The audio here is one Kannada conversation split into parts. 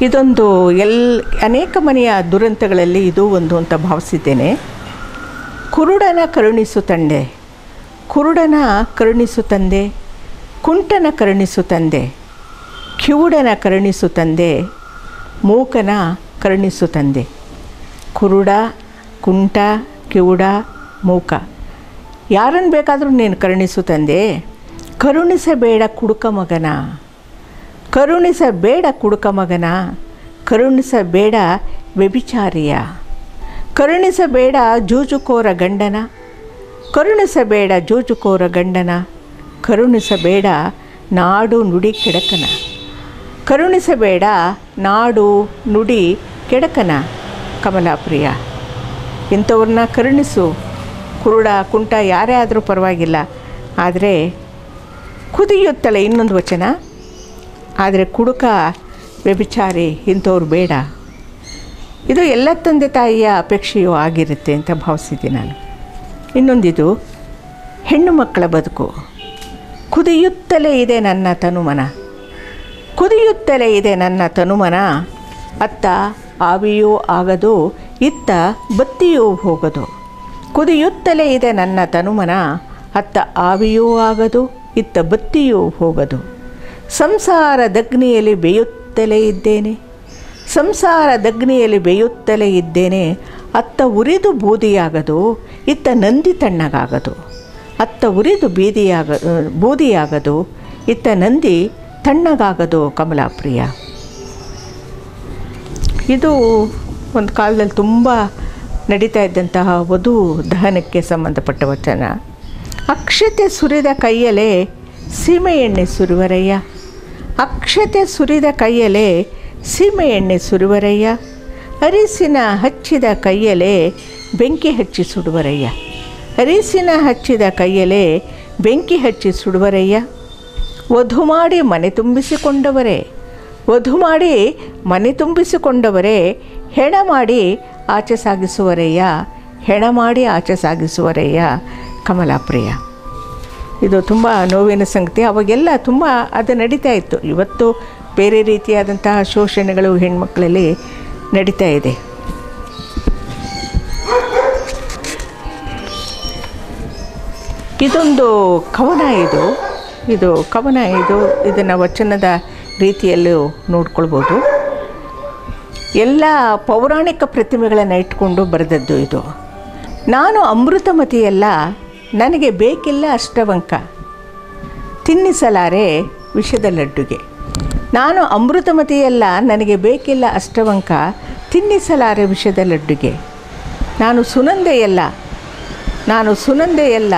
ಇದೊಂದು ಎಲ್ ಅನೇಕ ಮನೆಯ ದುರಂತಗಳಲ್ಲಿ ಇದು ಒಂದು ಅಂತ ಭಾವಿಸಿದ್ದೇನೆ ಕುರುಡನ ಕರುಣಿಸು ತಂದೆ ಕುರುಡನ ಕರುಣಿಸು ತಂದೆ ಕುಂಟನ ಕರುಣಿಸು ತಂದೆ ಕಿವುಡನ ಕರುಣಿಸು ತಂದೆ ಮೂಕನ ಕರುಣಿಸು ತಂದೆ ಕುರುಡ ಕುಂಟ ಕಿವುಡ ಮೂಕ ಯಾರನ್ನು ಬೇಕಾದರೂ ನೀನು ಕರುಣಿಸು ತಂದೆ ಕರುಣಿಸಬೇಡ ಕುಡುಕ ಮಗನ ಕರುಣಿಸಬೇಡ ಕುಡುಕ ಮಗನ ಕರುಣಿಸಬೇಡ ವ್ಯಭಿಚಾರಿಯ ಕರುಣಿಸಬೇಡ ಜೂಜುಕೋರ ಗಂಡನ ಕರುಣಿಸಬೇಡ ಜೂಜುಕೋರ ಗಂಡನ ಕರುಣಿಸಬೇಡ ನಾಡು ನುಡಿ ಕೆಡಕನ ಕರುಣಿಸಬೇಡ ನಾಡು ನುಡಿ ಕೆಡಕನ ಕಮಲಾಪ್ರಿಯ ಇಂಥವ್ರನ್ನ ಕರುಣಿಸು ಕುರುಡ ಕುಂಟ ಯಾರೇ ಆದರೂ ಪರವಾಗಿಲ್ಲ ಆದರೆ ಕುದಿಯುತ್ತಲ್ಲ ಇನ್ನೊಂದು ವಚನ ಆದರೆ ಕುಡುಕ ವ್ಯಭಿಚಾರಿ ಇಂಥವ್ರು ಬೇಡ ಇದು ಎಲ್ಲ ತಂದೆ ತಾಯಿಯ ಅಪೇಕ್ಷೆಯೂ ಆಗಿರುತ್ತೆ ಅಂತ ಭಾವಿಸಿದ್ದೆ ನಾನು ಇನ್ನೊಂದಿದು ಹೆಣ್ಣು ಮಕ್ಕಳ ಬದುಕು ಕುದಿಯುತ್ತಲೇ ಇದೆ ನನ್ನ ತನುಮನ ಕುದಿಯುತ್ತಲೇ ಇದೆ ನನ್ನ ತನುಮನ ಅತ್ತ ಆವಿಯೂ ಆಗದು ಇತ್ತ ಬತ್ತಿಯೂ ಹೋಗದು ಕುದಿಯುತ್ತಲೇ ಇದೆ ನನ್ನ ತನುಮನ ಅತ್ತ ಆವಿಯೂ ಆಗದು ಇತ್ತ ಬತ್ತಿಯೂ ಹೋಗದು ಸಂಸಾರದಗ್ನಿಯಲ್ಲಿ ಬೇಯುತ್ತಲೇ ಇದ್ದೇನೆ ಸಂಸಾರದಗ್ನಿಯಲ್ಲಿ ಬೇಯುತ್ತಲೇ ಇದ್ದೇನೆ ಅತ್ತ ಉರಿದು ಬೂದಿಯಾಗದು ಇತ್ತ ನಂದಿ ತಣ್ಣಗಾಗದು ಅತ್ತ ಉರಿದು ಬೀದಿಯಾಗ ಬೂದಿಯಾಗದು ಇತ್ತ ನಂದಿ ತಣ್ಣಗಾಗದು ಕಮಲಾಪ್ರಿಯ ಇದು ಒಂದು ಕಾಲದಲ್ಲಿ ತುಂಬ ನಡೀತಾ ಇದ್ದಂತಹ ವಧು ದಹನಕ್ಕೆ ಸಂಬಂಧಪಟ್ಟ ವಚನ ಅಕ್ಷತೆ ಸುರಿದ ಕೈಯಲ್ಲೇ ಸೀಮೆ ಎಣ್ಣೆ ಸುರುವರಯ್ಯ ಅಕ್ಷತೆ ಸುರಿದ ಕೈಯಲ್ಲೇ ಸೀಮೆ ಎಣ್ಣೆ ಸುರುವರಯ್ಯ ಅರಿಸಿನ ಹಚ್ಚಿದ ಕೈಯಲ್ಲೇ ಬೆಂಕಿ ಹಚ್ಚಿ ಸುಡುವರಯ್ಯ ಅರಿಸಿನ ಹಚ್ಚಿದ ಕೈಯಲ್ಲೇ ಬೆಂಕಿ ಹಚ್ಚಿ ಸುಡುವರಯ್ಯ ವಧು ಮಾಡಿ ಮನೆ ತುಂಬಿಸಿಕೊಂಡವರೇ ವಧು ಮಾಡಿ ಮನೆ ತುಂಬಿಸಿಕೊಂಡವರೇ ಹೆಣ ಮಾಡಿ ಆಚೆ ಸಾಗಿಸುವರಯ್ಯ ಹೆಣ ಮಾಡಿ ಆಚೆ ಸಾಗಿಸುವರಯ್ಯ ಕಮಲಾಪ್ರಿಯ ಇದು ತುಂಬ ನೋವಿನ ಸಂಗತಿ ಅವಾಗೆಲ್ಲ ತುಂಬ ಅದು ನಡೀತಾ ಇತ್ತು ಇವತ್ತು ಬೇರೆ ರೀತಿಯಾದಂತಹ ಶೋಷಣೆಗಳು ಹೆಣ್ಮಕ್ಳಲ್ಲಿ ನಡೀತಾ ಇದೆ ಇದೊಂದು ಕವನ ಇದು ಇದು ಕವನ ಇದು ಇದನ್ನು ವಚನದ ರೀತಿಯಲ್ಲೂ ನೋಡ್ಕೊಳ್ಬೋದು ಎಲ್ಲ ಪೌರಾಣಿಕ ಪ್ರತಿಮೆಗಳನ್ನು ಇಟ್ಕೊಂಡು ಬರೆದದ್ದು ಇದು ನಾನು ಅಮೃತಮತಿಯಲ್ಲ ನನಗೆ ಬೇಕಿಲ್ಲ ಅಷ್ಟವಂಕ ತಿನ್ನಿಸಲಾರೆ ವಿಷದ ಲಡ್ಡುಗೆ ನಾನು ಅಮೃತಮತಿಯಲ್ಲ ನನಗೆ ಬೇಕಿಲ್ಲ ಅಷ್ಟವಂಕ ತಿನ್ನಿಸಲಾರೆ ವಿಷದ ಲಡ್ಡುಗೆ ನಾನು ಸುನಂದೆಯಲ್ಲ ನಾನು ಸುನಂದೆಯಲ್ಲ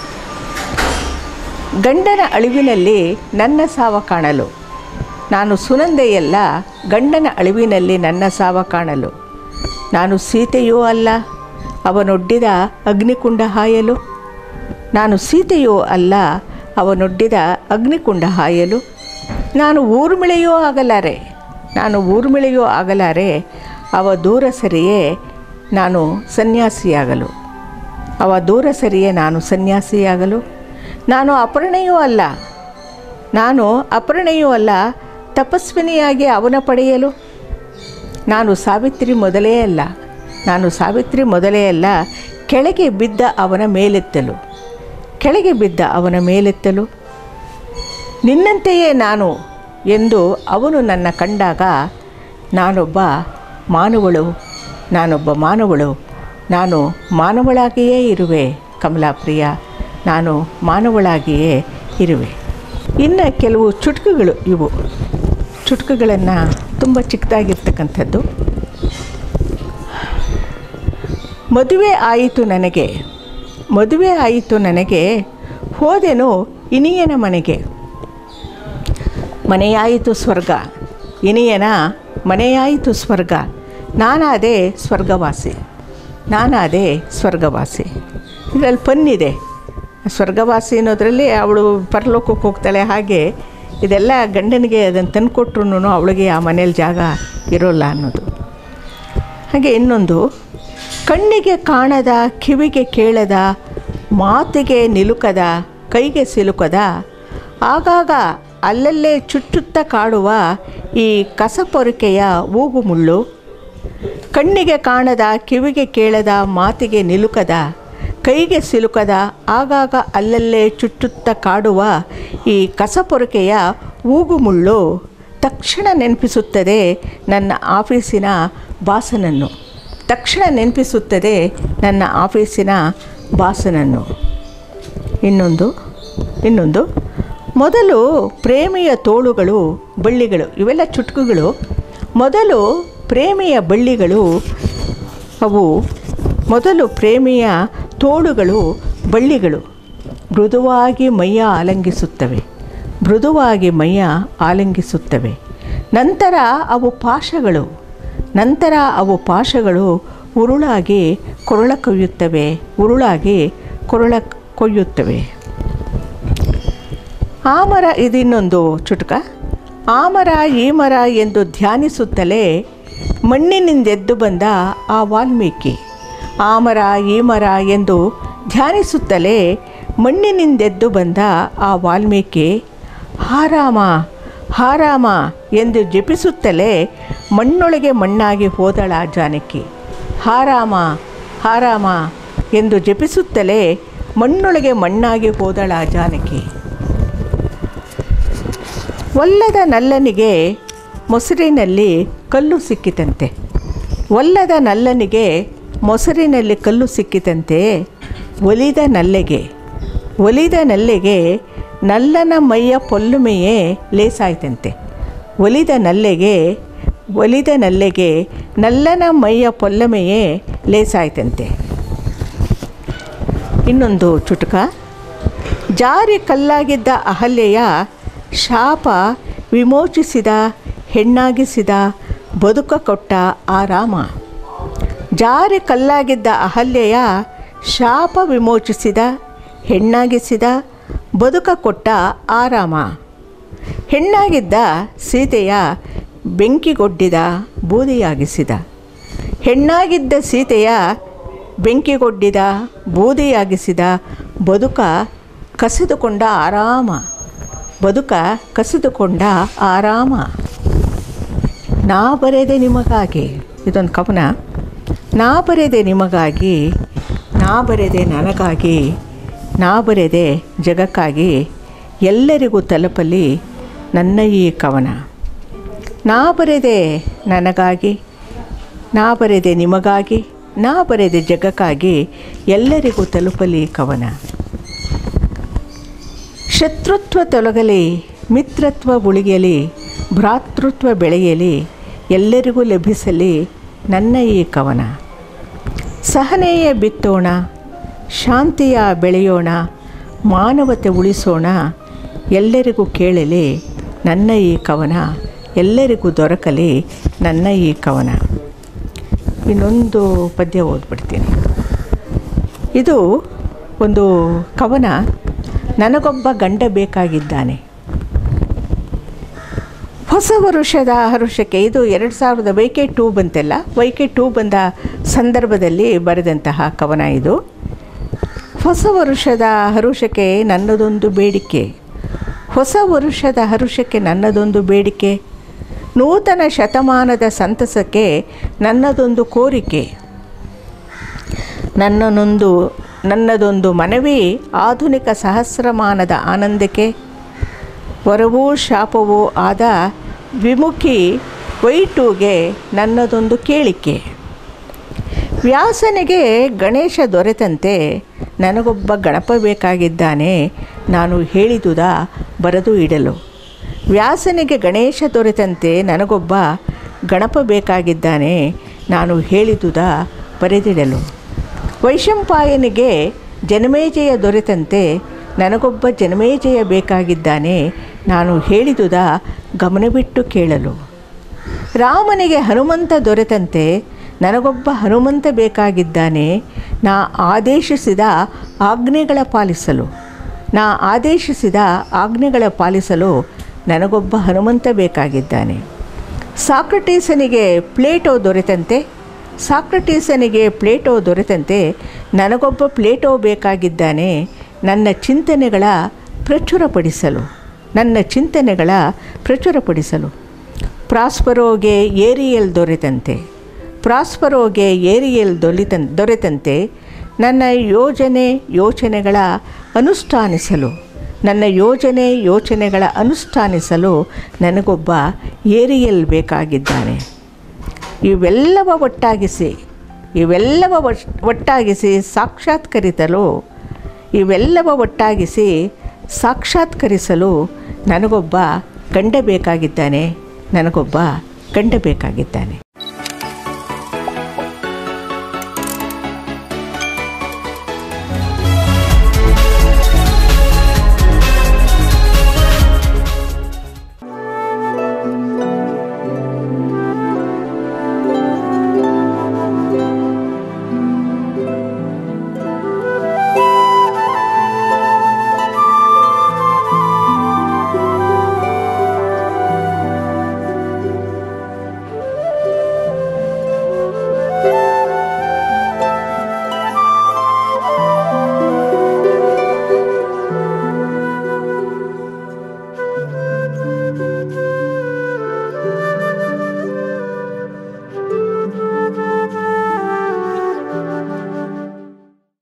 ಗಂಡನ ಅಳಿವಿನಲ್ಲಿ ನನ್ನ ಸಾವ ಕಾಣಲು ನಾನು ಸುನಂದೆಯಲ್ಲ ಗಂಡನ ಅಳಿವಿನಲ್ಲಿ ನನ್ನ ಸಾವ ಕಾಣಲು ನಾನು ಸೀತೆಯೂ ಅಲ್ಲ ಅವನೊಡ್ಡಿದ ಅಗ್ನಿಕುಂಡ ಹಾಯಲು ನಾನು ಸೀತೆಯೂ ಅಲ್ಲ ಅವನೊಡ್ಡಿದ ಅಗ್ನಿಕುಂಡ ಹಾಯಲು ನಾನು ಊರ್ಮಿಳೆಯೂ ಆಗಲಾರೆ ನಾನು ಊರ್ಮಿಳೆಯೂ ಆಗಲಾರೆ ಅವ ದೂರ ಸರಿಯೇ ನಾನು ಸನ್ಯಾಸಿಯಾಗಲು ಅವ ದೂರ ಸರಿಯೇ ನಾನು ಸನ್ಯಾಸಿಯಾಗಲು ನಾನು ಅಪರ್ಣೆಯೂ ಅಲ್ಲ ನಾನು ಅಪರ್ಣೆಯೂ ಅಲ್ಲ ತಪಸ್ವಿನಿಯಾಗಿ ಅವನ ಪಡೆಯಲು ನಾನು ಸಾವಿತ್ರಿ ಮೊದಲೇ ಅಲ್ಲ ನಾನು ಸಾವಿತ್ರಿ ಮೊದಲೇ ಅಲ್ಲ ಕೆಳಗೆ ಬಿದ್ದ ಅವನ ಮೇಲೆತ್ತಲು ಕೆಳಗೆ ಬಿದ್ದ ಅವನ ಮೇಲೆತ್ತಲು ನಿನ್ನಂತೆಯೇ ನಾನು ಎಂದು ಅವನು ನನ್ನ ಕಂಡಾಗ ನಾನೊಬ್ಬ ಮಾನವಳು ನಾನೊಬ್ಬ ಮಾನವಳು ನಾನು ಮಾನವಳಾಗಿಯೇ ಇರುವೆ ಕಮಲಾಪ್ರಿಯ ನಾನು ಮಾನವಳಾಗಿಯೇ ಇರುವೆ ಇನ್ನು ಕೆಲವು ಚುಟುಕುಗಳು ಇವು ಚುಟುಕುಗಳನ್ನು ತುಂಬ ಚಿಕ್ಕದಾಗಿರ್ತಕ್ಕಂಥದ್ದು ಮದುವೆ ಆಯಿತು ನನಗೆ ಮದುವೆ ಆಯಿತು ನನಗೆ ಹೋದೆನು ಇನಿಯನ ಮನೆಗೆ ಮನೆಯಾಯಿತು ಸ್ವರ್ಗ ಇನಿಯನ ಮನೆಯಾಯಿತು ಸ್ವರ್ಗ ನಾನಾದೆ ಸ್ವರ್ಗವಾಸಿ ನಾನಾದೆ ಸ್ವರ್ಗವಾಸಿ ಇದರಲ್ಲಿ ಪನ್ನಿದೆ ಸ್ವರ್ಗವಾಸಿ ಅನ್ನೋದರಲ್ಲಿ ಅವಳು ಪರಲೋಕಕ್ಕೆ ಹೋಗ್ತಾಳೆ ಹಾಗೆ ಇದೆಲ್ಲ ಗಂಡನಿಗೆ ಅದನ್ನು ತಂದುಕೊಟ್ರು ಅವಳಿಗೆ ಆ ಮನೇಲಿ ಜಾಗ ಇರೋಲ್ಲ ಅನ್ನೋದು ಹಾಗೆ ಇನ್ನೊಂದು ಕಣ್ಣಿಗೆ ಕಾಣದ ಕಿವಿಗೆ ಕೇಳದ ಮಾತಿಗೆ ನಿಲುಕದ ಕೈಗೆ ಸಿಲುಕದ ಆಗಾಗ ಅಲ್ಲಲ್ಲೇ ಚುಚ್ಚುತ್ತ ಕಾಡುವ ಈ ಕಸಪೊರಿಕೆಯ ಊಗುಮುಳ್ಳು ಕಣ್ಣಿಗೆ ಕಾಣದ ಕಿವಿಗೆ ಕೇಳದ ಮಾತಿಗೆ ನಿಲುಕದ ಕೈಗೆ ಸಿಲುಕದ ಆಗಾಗ ಅಲ್ಲಲ್ಲೇ ಚುಚ್ಚುತ್ತ ಕಾಡುವ ಈ ಕಸಪೊರಕೆಯ ಊಗುಮುಳ್ಳು ತಕ್ಷಣ ನೆನಪಿಸುತ್ತದೆ ನನ್ನ ಆಫೀಸಿನ ಬಾಸನನ್ನು ತಕ್ಷಣ ನೆನಪಿಸುತ್ತದೆ ನನ್ನ ಆಫೀಸಿನ ಬಾಸನನ್ನು ಇನ್ನೊಂದು ಇನ್ನೊಂದು ಮೊದಲು ಪ್ರೇಮಿಯ ತೋಳುಗಳು ಬಳ್ಳಿಗಳು ಇವೆಲ್ಲ ಚುಟುಕುಗಳು ಮೊದಲು ಪ್ರೇಮಿಯ ಬಳ್ಳಿಗಳು ಅವು ಮೊದಲು ಪ್ರೇಮಿಯ ತೋಳುಗಳು ಬಳ್ಳಿಗಳು ಮೃದುವಾಗಿ ಮೈಯ ಆಲಂಗಿಸುತ್ತವೆ ಮೃದುವಾಗಿ ಮೈಯ ಆಲಂಗಿಸುತ್ತವೆ ನಂತರ ಅವು ಪಾಶಗಳು ನಂತರ ಅವು ಪಾಶಗಳು ಉರುಳಾಗಿ ಕೊರಳ ಕೊಯ್ಯುತ್ತವೆ ಉರುಳಾಗಿ ಕೊರಳ ಕೊಯ್ಯುತ್ತವೆ ಆ ಮರ ಇದಿನ್ನೊಂದು ಚುಟುಕ ಆ ಮರ ಈ ಮರ ಎಂದು ಧ್ಯಾನಿಸುತ್ತಲೇ ಮಣ್ಣಿನಿಂದೆದ್ದು ಬಂದ ಆ ವಾಲ್ಮೀಕಿ ಆ ಮರ ಈ ಮರ ಎಂದು ಧ್ಯಾನಿಸುತ್ತಲೇ ಮಣ್ಣಿನಿಂದೆದ್ದು ಬಂದ ಆ ವಾಲ್ಮೀಕಿ ಹಾರಾಮ ಹಾರಾಮ ಎಂದು ಜಪಿಸುತ್ತಲೇ ಮಣ್ಣೊಳಗೆ ಮಣ್ಣಾಗಿ ಹೋದಳ ಜಾನಕಿ ಹಾರಾಮ ಹಾರಾಮ ಎಂದು ಜಪಿಸುತ್ತಲೇ ಮಣ್ಣೊಳಗೆ ಮಣ್ಣಾಗಿ ಹೋದಳ ಜಾನಕಿ ಒಲ್ಲದ ನಲ್ಲನಿಗೆ ಮೊಸರಿನಲ್ಲಿ ಕಲ್ಲು ಸಿಕ್ಕಿತಂತೆ ಒಲ್ಲದ ನಲ್ಲನಿಗೆ ಮೊಸರಿನಲ್ಲಿ ಕಲ್ಲು ಸಿಕ್ಕಿತಂತೆ ಒಲಿದ ನಲ್ಲೆಗೆ ಒಲಿದ ನಲ್ಲೆಗೆ ನಲ್ಲನ ಮೈಯ ಪೊಲ್ಲುಮೆಯೇ ಲೇಸಾಯ್ತಂತೆ ಒಲಿದ ನಲ್ಲೆಗೆ ಒಲಿದ ನಲ್ಲೆಗೆ ನಲ್ಲನ ಮೈಯ ಪೊಲ್ಲಮೆಯೇ ಲೇಸಾಯ್ತಂತೆ ಇನ್ನೊಂದು ಚುಟುಕ ಜಾರಿ ಕಲ್ಲಾಗಿದ್ದ ಅಹಲ್ಯೆಯ ಶಾಪ ವಿಮೋಚಿಸಿದ ಹೆಣ್ಣಾಗಿಸಿದ ಬದುಕ ಕೊಟ್ಟ ಆ ರಾಮ ಜಾರಿ ಕಲ್ಲಾಗಿದ್ದ ಅಹಲ್ಯೆಯ ಶಾಪ ವಿಮೋಚಿಸಿದ ಹೆಣ್ಣಾಗಿಸಿದ ಬದುಕ ಕೊಟ್ಟ ಆ ರಾಮ ಹೆಣ್ಣಾಗಿದ್ದ ಸೀತೆಯ ಬೆಂಕಿಗೊಡ್ಡಿದ ಬೂದಿಯಾಗಿಸಿದ ಹೆಣ್ಣಾಗಿದ್ದ ಸೀತೆಯ ಬೆಂಕಿಗೊಡ್ಡಿದ ಬೂದಿಯಾಗಿಸಿದ ಬದುಕ ಕಸಿದುಕೊಂಡ ಆರಾಮ ಬದುಕ ಕಸಿದುಕೊಂಡ ಆರಾಮ ನಾ ಬರೆದೆ ನಿಮಗಾಗಿ ಇದೊಂದು ಕವನ ನಾ ಬರೆದೆ ನಿಮಗಾಗಿ ನಾ ಬರೆದೆ ನನಗಾಗಿ ನಾ ಬರೆದೆ ಜಗಕ್ಕಾಗಿ ಎಲ್ಲರಿಗೂ ತಲುಪಲಿ ನನ್ನ ಈ ಕವನ ನಾ ಬರೆದೆ ನನಗಾಗಿ ನಾ ಬರೆದೆ ನಿಮಗಾಗಿ ನಾ ಬರೆದೆ ಜಗಕ್ಕಾಗಿ ಎಲ್ಲರಿಗೂ ತಲುಪಲಿ ಕವನ ಶತ್ರುತ್ವ ತೊಲಗಲಿ ಮಿತ್ರತ್ವ ಉಳಿಯಲಿ ಭ್ರಾತೃತ್ವ ಬೆಳೆಯಲಿ ಎಲ್ಲರಿಗೂ ಲಭಿಸಲಿ ನನ್ನ ಈ ಕವನ ಸಹನೆಯ ಬಿತ್ತೋಣ ಶಾಂತಿಯ ಬೆಳೆಯೋಣ ಮಾನವತೆ ಉಳಿಸೋಣ ಎಲ್ಲರಿಗೂ ಕೇಳಲಿ ನನ್ನ ಈ ಕವನ ಎಲ್ಲರಿಗೂ ದೊರಕಲಿ ನನ್ನ ಈ ಕವನ ಇನ್ನೊಂದು ಪದ್ಯ ಓದ್ಬಿಡ್ತೀನಿ ಇದು ಒಂದು ಕವನ ನನಗೊಬ್ಬ ಗಂಡ ಬೇಕಾಗಿದ್ದಾನೆ ಹೊಸ ವರುಷದ ಹರುಷಕ್ಕೆ ಇದು ಎರಡು ಸಾವಿರದ ವೈಕೆ ಟೂ ಬಂತೆಲ್ಲ ವೈಕೆ ಟೂ ಬಂದ ಸಂದರ್ಭದಲ್ಲಿ ಬರೆದಂತಹ ಕವನ ಇದು ಹೊಸ ವರುಷದ ಹರುಷಕ್ಕೆ ನನ್ನದೊಂದು ಬೇಡಿಕೆ ಹೊಸ ವರುಷದ ಹರುಷಕ್ಕೆ ನನ್ನದೊಂದು ಬೇಡಿಕೆ ನೂತನ ಶತಮಾನದ ಸಂತಸಕ್ಕೆ ನನ್ನದೊಂದು ಕೋರಿಕೆ ನನ್ನನೊಂದು ನನ್ನದೊಂದು ಮನವಿ ಆಧುನಿಕ ಸಹಸ್ರಮಾನದ ಆನಂದಕ್ಕೆ ವರವೂ ಶಾಪವೂ ಆದ ವಿಮುಖಿ ವೈಟುಗೆ ನನ್ನದೊಂದು ಕೇಳಿಕೆ ವ್ಯಾಸನಿಗೆ ಗಣೇಶ ದೊರೆತಂತೆ ನನಗೊಬ್ಬ ಗಣಪ ಬೇಕಾಗಿದ್ದಾನೆ ನಾನು ಹೇಳಿದುದ ಬರೆದು ಇಡಲು ವ್ಯಾಸನಿಗೆ ಗಣೇಶ ದೊರೆತಂತೆ ನನಗೊಬ್ಬ ಗಣಪ ಬೇಕಾಗಿದ್ದಾನೆ ನಾನು ಹೇಳಿದುದ ಬರೆದಿಡಲು ವೈಶಂಪಾಯನಿಗೆ ಜನಮೇಜಯ ದೊರೆತಂತೆ ನನಗೊಬ್ಬ ಜನಮೇಜಯ ಬೇಕಾಗಿದ್ದಾನೆ ನಾನು ಹೇಳಿದುದ ಗಮನಬಿಟ್ಟು ಕೇಳಲು ರಾಮನಿಗೆ ಹನುಮಂತ ದೊರೆತಂತೆ ನನಗೊಬ್ಬ ಹನುಮಂತ ಬೇಕಾಗಿದ್ದಾನೆ ನಾ ಆದೇಶಿಸಿದ ಆಜ್ಞೆಗಳ ಪಾಲಿಸಲು ನಾ ಆದೇಶಿಸಿದ ಆಜ್ಞೆಗಳ ಪಾಲಿಸಲು ನನಗೊಬ್ಬ ಹನುಮಂತ ಬೇಕಾಗಿದ್ದಾನೆ ಸಾಕ್ರಟೀಸನಿಗೆ ಪ್ಲೇಟೋ ದೊರೆತಂತೆ ಸಾಕ್ರಟೀಸನಿಗೆ ಪ್ಲೇಟೋ ದೊರೆತಂತೆ ನನಗೊಬ್ಬ ಪ್ಲೇಟೋ ಬೇಕಾಗಿದ್ದಾನೆ ನನ್ನ ಚಿಂತನೆಗಳ ಪ್ರಚುರಪಡಿಸಲು ನನ್ನ ಚಿಂತನೆಗಳ ಪ್ರಚುರಪಡಿಸಲು ಪ್ರಾಸ್ಪರೋಗೆ ಏರಿಯಲ್ ದೊರೆತಂತೆ ಪ್ರಾಸ್ಪರೋಗೆ ಏರಿಯಲ್ ದೊಲಿತನ್ ದೊರೆತಂತೆ ನನ್ನ ಯೋಜನೆ ಯೋಚನೆಗಳ ಅನುಷ್ಠಾನಿಸಲು ನನ್ನ ಯೋಜನೆ ಯೋಚನೆಗಳ ಅನುಷ್ಠಾನಿಸಲು ನನಗೊಬ್ಬ ಏರಿಯಲ್ ಬೇಕಾಗಿದ್ದಾನೆ ಇವೆಲ್ಲವ ಒಟ್ಟಾಗಿಸಿ ಇವೆಲ್ಲವ ಒಟ್ ಒಟ್ಟಾಗಿಸಿ ಸಾಕ್ಷಾತ್ಕರಿಸಲು ಇವೆಲ್ಲವ ಒಟ್ಟಾಗಿಸಿ ಸಾಕ್ಷಾತ್ಕರಿಸಲು ನನಗೊಬ್ಬ ಗಂಡ ಬೇಕಾಗಿದ್ದಾನೆ ನನಗೊಬ್ಬ ಗಂಡ ಬೇಕಾಗಿದ್ದಾನೆ